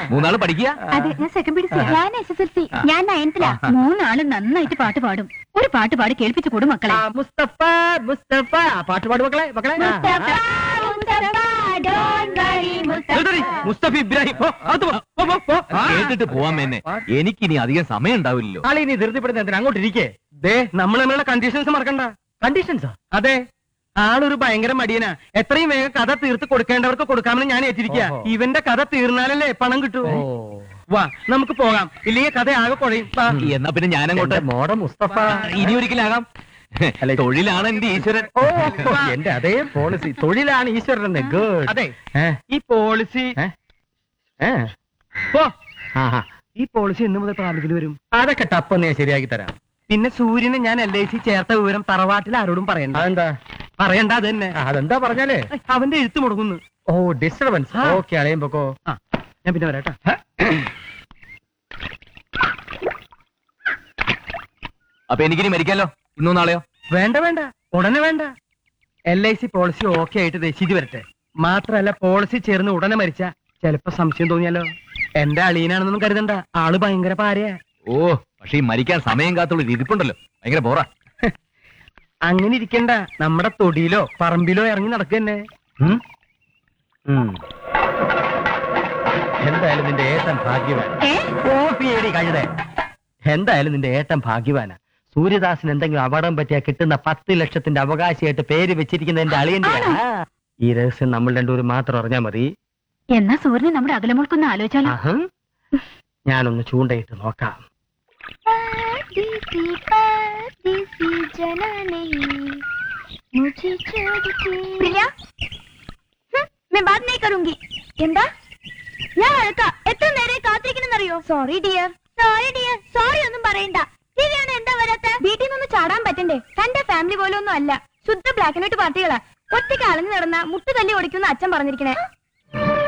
മൂന്നാള് പഠിക്കുക അതെ ഞാൻ സെക്കൻഡ് പിടിച്ച ഞാൻ എസ് എസ് എൽ സി ഞാൻ നയൻത്തിലാ മൂന്നാളും നന്നായിട്ട് പാട്ട് പാടും ഒരു പാട്ട് പാടി കേൾപ്പിച്ചു കൊടു മക്കളെ ആ, മുസ്തഫ മുസ്തഫ ആ, പാട്ട് പാട് മക്കളെ മക്കളെ ആ, എഴുതടി, മുസ്തഫ ഇബ്രാഹിം പോ, അകത്ത് പോ, പോ, പോ, പോ. കേട്ടിട്ട് പോവാൻ എന്നെ എനിക്കിനി അധികം സമയം ഉണ്ടാവില്ലല്ലോ ആളെ ഇനി ധൃതിപ്പെടുന്ന എന്തിനാ അങ്ങോട്ട് ഇരിക്കേ ദേ നമ്മൾ നമ്മളുടെ കണ്ടീഷൻസ് മറക്കണ്ട കണ്ടീഷൻസാ അതെ ആളൊരു ഭയങ്കര മടിയനാ എത്രയും വേഗം കഥ തീർത്ത് കൊടുക്കേണ്ടവർക്ക് കൊടുക്കാമെന്ന് ഞാൻ ഏറ്റിരിക്കുക ഇവന്റെ കഥ തീർന്നാലല്ലേ പണം കിട്ടൂ വാ നമുക്ക് പോകാം ഇല്ലെങ്കിൽ കഥ ആകെ കുഴയും വാ. എന്നാ പിന്നെ ഞാനങ്ങോട്ട് മോഡ മുസ്തഫ ഇനി ഒരിക്കലാകാം തൊഴിലാണ് എന്റെ ഈശ്വരൻ ഓ എന്റെ അതേ പോളിസി തൊഴിലാണ് ഈശ്വരൻ ഗുഡ് അതെ ഈ പോളിസി പോ ഈ പോളിസി എന്ന് മുതൽ പ്രാബല്യത്തിൽ വരും അതൊക്കെ ടപ്പൊന്ന് ഞാൻ ശരിയാക്കി തരാം പിന്നെ സൂര്യനെ ഞാൻ എൽ ഐ സി ചേർത്ത വിവരം തറവാട്ടിൽ ആരോടും പറയണ്ട അതെന്താ പറയണ്ട അത് തന്നെ അതെന്താ പറഞ്ഞാലേ അവന്റെ എഴുത്ത് മുടങ്ങുന്നു ഓ ഡിസ്റ്റർബൻസ് ഓക്കെ അളയുമ്പോക്കോ ഞാൻ പിന്നെ വരാട്ടാ അപ്പൊ എനിക്കിനി മരിക്കാലോ ഇന്നോ നാളെയോ വേണ്ട വേണ്ട ഉടനെ വേണ്ട L I C policy okay ആയിട്ട് രസീത് വരട്ടെ മാത്രല്ല പോളിസി ചേർന്ന് ഉടനെ മരിച്ച ചിലപ്പോ സംശയം തോന്നിയാലോ എന്റെ അളിയനാണെന്നൊന്നും കരുതണ്ട ആള് ഭയങ്കര പാരയാ ഓ പക്ഷെ ഈ മരിക്കാൻ സമയം കാത്തുള്ള ഒരു ഇരിപ്പുണ്ടല്ലോ ഭയങ്കര ബോറാ അങ്ങനെ ഇരിക്കണ്ട നമ്മുടെ തൊടിയിലോ പറമ്പിലോ ഇറങ്ങി നടക്കുക തന്നെ എന്തായാലും നിന്റെ ഏട്ടൻ ഭാഗ്യവാൻ ഏ ഓ പേടി കഴുതേ എന്തായാലും നിന്റെ ഏട്ടൻ ഭാഗ്യവാനാ സൂര്യദാസിന് എന്തെങ്കിലും അപകടം പറ്റിയാ കിട്ടുന്ന പത്ത് ലക്ഷത്തിന്റെ അവകാശിയായിട്ട് പേര് വെച്ചിരിക്കുന്ന എന്റെ അളിയന്റെ ഈ രഹസ്യം നമ്മൾ രണ്ടുപേരും മാത്രം അറിഞ്ഞാ മതി എന്നാ സൂര്യനെ നമ്മുടെ അകലമോൾക്കൊന്ന് ആലോചിച്ചാലോ ആഹ്. ഞാനൊന്ന് ചൂണ്ടയിട്ട് നോക്കാം പ്രിയ ഹും, मैं बात नहीं करूंगी എന്താ ഞാൻ വഴക്കാം എത്ര നേരെ കാത്തിരിക്കണെന്നറിയോ sorry dear sorry dear sorry ഒന്നും പറയണ്ട ദിവ്യാണ് എന്താ വരാത്ത വീട്ടിൽ നിന്ന് ചാടാൻ പറ്റണ്ടേ തന്റെ ഫാമിലി പോലെ ഒന്നും അല്ല ശുദ്ധ ബ്ലാക്ക് ആൻഡ് വൈറ്റ് പാർട്ടികളാ ഒറ്റയ്ക്ക് അളഞ്ഞു നടന്ന മുട്ടു തല്ലി ഓടിക്കുന്ന അച്ഛൻ പറഞ്ഞിരിക്കണേ